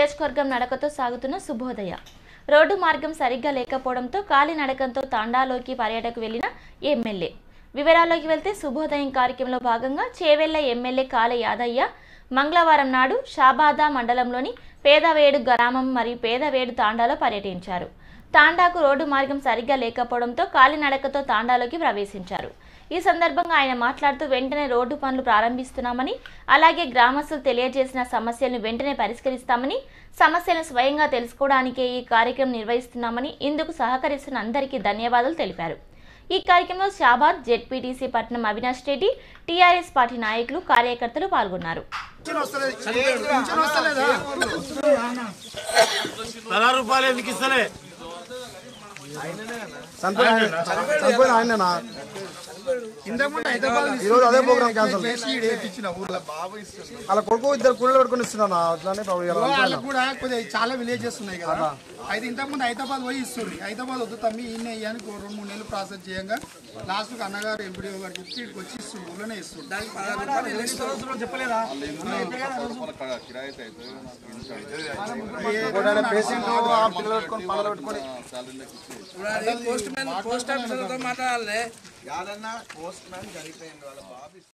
నియోజకవర్గం నడకతో సాగుతున్న శుభోదయ రోడ్డు మార్గం సరిగ్గా లేకపోవడంతో కాలినడకంతో తాండాలోకి పర్యటకు వెళ్లిన ఎమ్మెల్యే వివరాల్లోకి వెళ్తే శుభోదయం కార్యక్రమంలో భాగంగా చేవెళ్ల ఎమ్మెల్యే కాల యాదయ్య మంగళవారం నాడు షాబాదా మండలంలోని పేదవేడు గ్రామం మరియు పేదవేడు తాండాలో పర్యటించారు తాండాకు రోడ్డు మార్గం సరిగ్గా లేకపోవడంతో కాలినడకతో తాండాలోకి ప్రవేశించారు ఈ సందర్భంగా ఆయన మాట్లాడుతూ వెంటనే రోడ్డు పనులు ప్రారంభిస్తున్నామని అలాగే గ్రామస్తులు తెలియజేసిన సమస్యలను వెంటనే పరిష్కరిస్తామని సమస్యలను స్వయంగా తెలుసుకోవడానికే ఈ కార్యక్రమం నిర్వహిస్తున్నామని ఇందుకు సహకరిస్తున్న అందరికీ ధన్యవాదాలు తెలిపారు ఈ కార్యక్రమంలో షాబాద్ జెడ్పీటీసీ పట్నం అవినాష్ రెడ్డి టీఆర్ఎస్ పార్టీ నాయకులు కార్యకర్తలు పాల్గొన్నారు పదహారు రూపాయలు ఎందుకు ఇస్తలే చనిపోయిన చనిపోయిన ఆయననా ఇంతకుముందు హైదరాబాద్ ఈరోజు అదే ప్రోగ్రామ్ క్యాన్సల్ చేసి ఈడ వేయించిన ఊర్లో బాబు ఇస్తుంది అలా కొడుకు ఇద్దరు కూలీలు పెట్టుకుని ఇస్తున్నాను అట్లానే పాపం ఇలా వాళ్ళకి అనుకున్నాను. కూడా కొద్దిగా చాలా విలేజెస్ ఉన్నాయి కదా అయితే ఇంతకుముందు హైదరాబాద్ పోయి ఇస్తుంది హైదరాబాద్ వద్దు తమ్మి ఈయన ఇయ్యానికి ఓ రెండు మూడు నెలలు ప్రాసెస్ చేయంగా లాస్ట్కి అన్నగారు ఎంపీడీఓ గారికి చెప్తే ఇక్కడికి వచ్చి ఇస్తుంది ఊళ్ళోనే ఇస్తుంది ఇంకోటి ఆయన పేషెంట్ ఆ పిల్లలు పెట్టుకొని పనులు పెట్టుకొని పోస్ట్ మ్యాన్ పోస్ట్ ఆఫీసర్తో మాట్లాడాలి